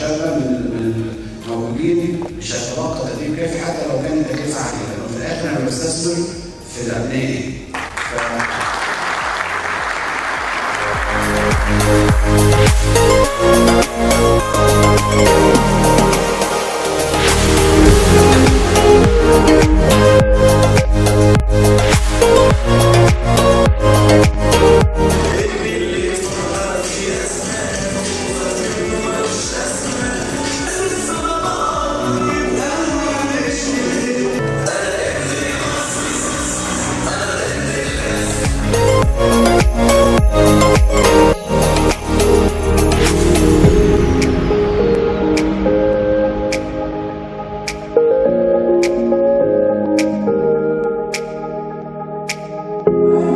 شباب من من الموجودين مش هيتلقى تقديم كافي حتى لو كان التكلفه عاليه لانه في الاخر انا بستثمر في الابناء ف... Thank